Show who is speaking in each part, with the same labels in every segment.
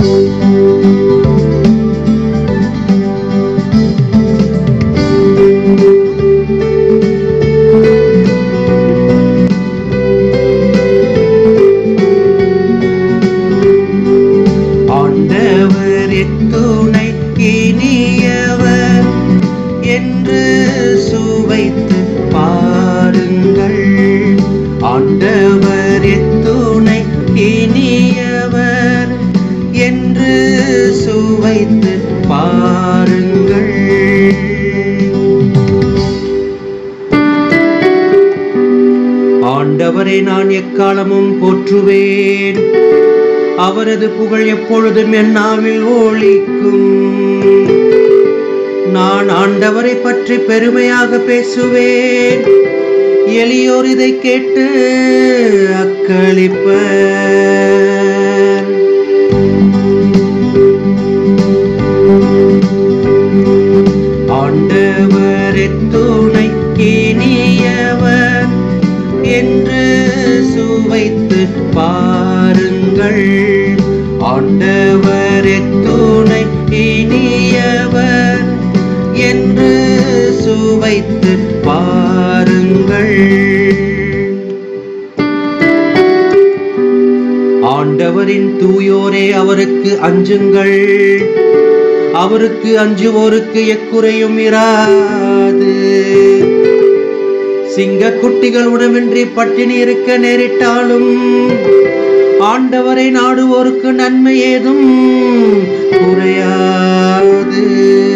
Speaker 1: ஆண்டவர் எத்துணை இனியவர் என்று சுவைத்து பாருங்கள் ஆண்டவர் எத்துணை இனியவர் என்று சுவைத்து பாருங்கள் ஆண்டவரை நான் எக்காலமும் போற்றுவேன் அவரது புகழ் எப்பொழுதும் என் நாவில் ஒலிக்கும் நான் ஆண்டவரை பற்றி பெருமையாக பேசுவேன் எளியோர் இதை கேட்டு அக்களிப்பர் ஆண்டவர் துணை இனியவர் என்று சுவைத்து பாருங்கள் ஆண்டவர் துணை இனியவர் என்று சுவைத்து பாருங்கள் ஆண்டவரின் தூயோரே அவருக்கு அஞ்சுங்கள் அவருக்கு அஞ்சுவோருக்கு எக்குறையும் இராது சிங்க குட்டிகள் உணவின்றி பட்டினி இருக்க நேரிட்டாலும் ஆண்டவரை நாடுவோருக்கு நன்மை ஏதும் குறையாது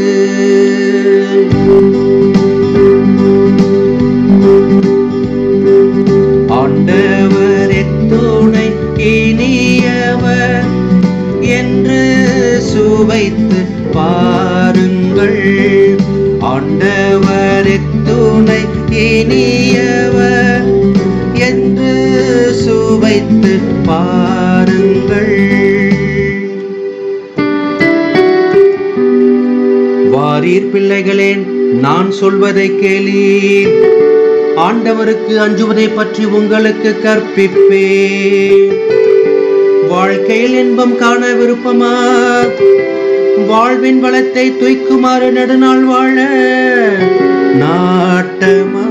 Speaker 1: ஆண்டவர் எத்துணை இனியவர் என்று சுவைத்து பாருங்கள் ஆண்டவர் எத்துணை இனியவர் என்று சுவைத்து பாருங்கள் வாரீர் பிள்ளைகளே நான் சொல்வதை கேளீர் ஆண்டவருக்கு அஞ்சுவதை பற்றி உங்களுக்கு கற்பிப்பேன் வாழ்க்கையில் இன்பம் காண விருப்பமா வாழ்வின் வளத்தை தூய்க்குமாறு நெடுநாள் வாழ நாட்டமா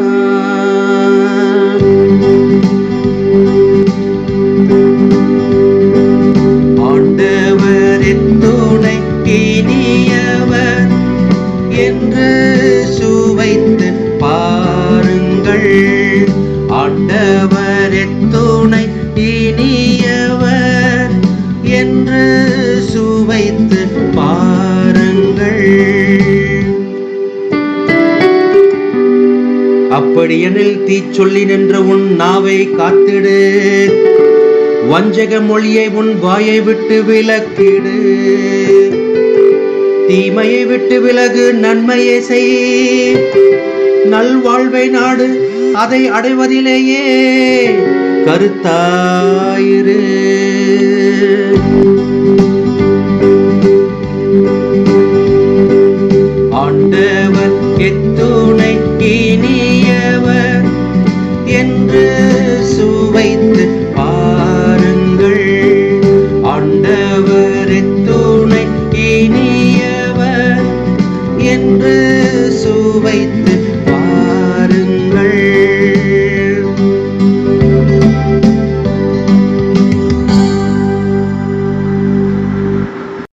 Speaker 1: ஆண்டவர் துணை இனியவர் என்று சுவைத்து பாருங்கள் ஆண்டவர் துணை இனியவர் என்று சுவைத்து பாருங்கள் அப்படியெனில் தீச்சொல்லி நின்ற உன் நாவை காத்திடு வஞ்சக மொழியை உன் வாயை விட்டு விலக்கிடு தீமையை விட்டு விலகு நன்மையை செய் நல்வாழ்வை நாடு அதை அடைவதிலேயே கருத்தாயிரு ஆண்டவர் எத்துணை இனியவர் என்று சுவைத்து பாருங்கள் ஆண்டவர் எத்துணை இனியவர் என்று சுவைத்து